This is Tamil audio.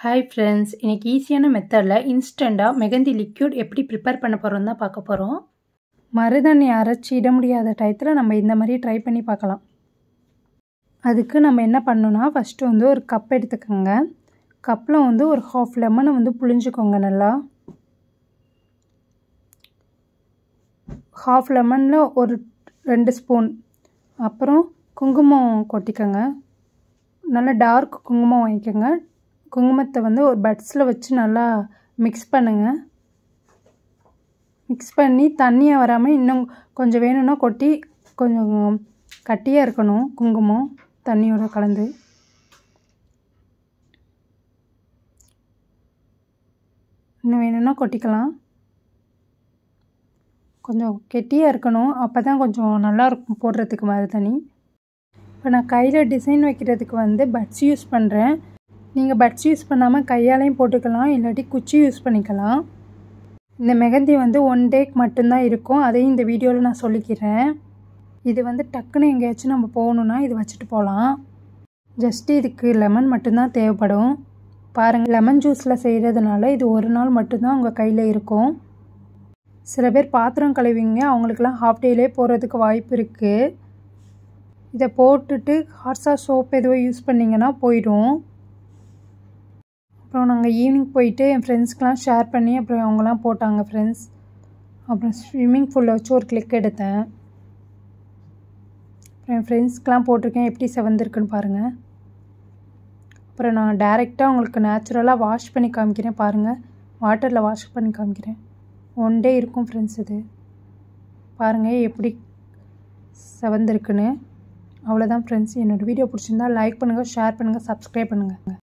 ஹாய் ஃப்ரெண்ட்ஸ் இன்றைக்கி ஈஸியான மெத்தடில் இன்ஸ்டண்ட்டாக மெகந்தி லிக்யூட் எப்படி ப்ரிப்பேர் பண்ண போகிறோம் தான் பார்க்க போகிறோம் மருதாணி அரைச்சி இட முடியாத டயத்தில் நம்ம இந்த மாதிரி ட்ரை பண்ணி பார்க்கலாம் அதுக்கு நம்ம என்ன பண்ணணும்னா ஃபஸ்ட்டு வந்து ஒரு கப் எடுத்துக்கோங்க கப்பில் வந்து ஒரு ஹாஃப் லெமனை வந்து புழிஞ்சுக்கோங்க நல்லா ஹாஃப் லெமனில் ஒரு ரெண்டு ஸ்பூன் அப்புறம் குங்குமம் கொட்டிக்கோங்க நல்லா டார்க் குங்குமம் வாங்கிக்கோங்க குங்குமத்தை வந்து ஒரு பட்ஸில் வச்சு நல்லா மிக்ஸ் பண்ணுங்கள் மிக்ஸ் பண்ணி தண்ணியாக வராமல் இன்னும் கொஞ்சம் வேணும்னா கொட்டி கொஞ்சம் கட்டியாக இருக்கணும் குங்குமம் தண்ணியோட கலந்து இன்னும் வேணும்னா கொட்டிக்கலாம் கொஞ்சம் கெட்டியாக இருக்கணும் அப்போ தான் கொஞ்சம் நல்லாயிருக்கும் போடுறதுக்கு மருதாணி இப்போ நான் கையில் டிசைன் வைக்கிறதுக்கு வந்து பட்ஸ் யூஸ் பண்ணுறேன் நீங்கள் பட்ஸ் யூஸ் பண்ணாமல் கையாலையும் போட்டுக்கலாம் இல்லாட்டி குச்சி யூஸ் பண்ணிக்கலாம் இந்த மெகந்தி வந்து ஒன் டேக்கு மட்டும்தான் இருக்கும் அதையும் இந்த வீடியோவில் நான் சொல்லிக்கிறேன் இது வந்து டக்குன்னு எங்கேயாச்சும் நம்ம போகணுன்னா இது வச்சுட்டு போகலாம் ஜஸ்ட்டு இதுக்கு லெமன் மட்டும்தான் தேவைப்படும் பாருங்கள் லெமன் ஜூஸில் செய்கிறதுனால இது ஒரு நாள் மட்டும்தான் உங்கள் கையில் இருக்கும் சில பேர் பாத்திரம் கழுவிங்க அவங்களுக்குலாம் ஹாஃப் டேலே போகிறதுக்கு வாய்ப்பு இருக்குது இதை போட்டுட்டு ஹார்ஸா சோப் எதுவும் யூஸ் பண்ணிங்கன்னா போயிடும் அப்புறம் நாங்கள் ஈவினிங் போயிட்டு என் ஃப்ரெண்ட்ஸ்க்கெலாம் ஷேர் பண்ணி அப்புறம் அவங்களாம் போட்டாங்க ஃப்ரெண்ட்ஸ் அப்புறம் ஸ்விம்மிங் பூலில் வச்சு ஒரு கிளிக் எடுத்தேன் அப்புறம் என் ஃப்ரெண்ட்ஸ்க்கெலாம் போட்டிருக்கேன் எப்படி செவந்திருக்குன்னு பாருங்கள் அப்புறம் நான் டேரெக்டாக உங்களுக்கு நேச்சுரலாக வாஷ் பண்ணி காமிக்கிறேன் பாருங்கள் வாட்டரில் வாஷ் பண்ணி காமிக்கிறேன் ஒன் டே இருக்கும் ஃப்ரெண்ட்ஸ் இது பாருங்கள் எப்படி செவந்திருக்குன்னு அவ்வளோதான் ஃப்ரெண்ட்ஸ் என்னோடய வீடியோ பிடிச்சிருந்தா லைக் பண்ணுங்கள் ஷேர் பண்ணுங்கள் சப்ஸ்கிரைப் பண்ணுங்கள்